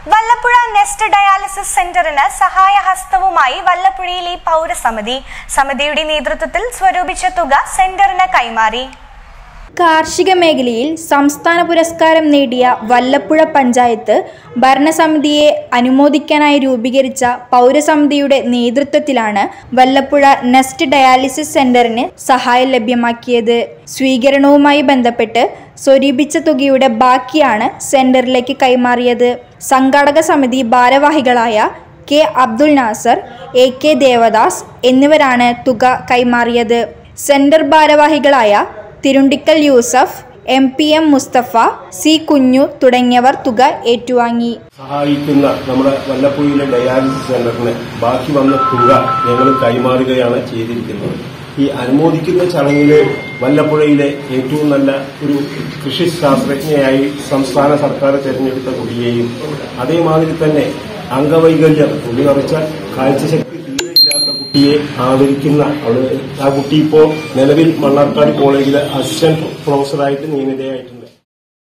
Vallappuzha Nest dialysis സെന്ററിന് സഹായഹസ്തവുമായി വല്ലപ്പുഴയിലെ പൗരസമിതി സമിതിയുടെ നേതൃത്വത്തിൽ സ്വരൂപിച്ച തുക സെന്ററിന് കൈമാറി കാർഷിക മേഖലയിൽ സംസ്ഥാന പുരസ്കാരം നേടിയ വല്ലപ്പുഴ പഞ്ചായത്ത് ഭരണസമിതിയെ അനുമോദിക്കാനായി രൂപീകരിച്ച പൗരസമിതിയുടെ നേതൃത്വത്തിലാണ് വല്ലപ്പുഴ നെസ്റ്റ് ഡയാലിസിസ് സെന്ററിന് സഹായം ലഭ്യമാക്കിയത് സ്വീകരണവുമായി ബന്ധപ്പെട്ട് സ്വരൂപിച്ച തുകയുടെ ബാക്കിയാണ് സെന്ററിലേക്ക് കൈമാറിയത് സംഘാടക സമിതി ഭാരവാഹികളായ K Abdul Nasar A K Devadas എന്നിവരാണ് തുക കൈമാറിയത് സെന്റർ ഭാരവാഹികളായ Thirundikkal Yusuf M P M Musthafa C Kunju തുടങ്ങിയവർ തുക ഏറ്റുവാങ്ങി സഹായിക്കുന്ന നമ്മുടെ വല്ലപ്പുഴയിലെ ഡയാലിസിസ് സെന്ററിന് ബാക്കി വന്ന തുക ഞങ്ങൾ കൈമാറുകയാണ് ചെയ്തിരിക്കുന്നത് ഈ അനുമോദിക്കുന്ന ചടങ്ങില് വല്ലപ്പുഴയിലെ ഏറ്റവും നല്ല ഒരു കൃഷി ശാസ്ത്രജ്ഞയായി സംസ്ഥാന സർക്കാർ തെരഞ്ഞെടുത്ത കുട്ടിയെയും അതേമാതിരി തന്നെ അംഗവൈകല്യം തുണി നിറച്ച കാഴ്ചശക്തി തീരെയില്ലാത്ത കുട്ടിയെ ആദരിക്കുന്ന അവള് ആ കുട്ടി ഇപ്പോൾ നിലവിൽ മണ്ണാർക്കാട് കോളേജിലെ അസിസ്റ്റന്റ് പ്രൊഫസറായിട്ട് നിയമിതയായിട്ടുണ്ട്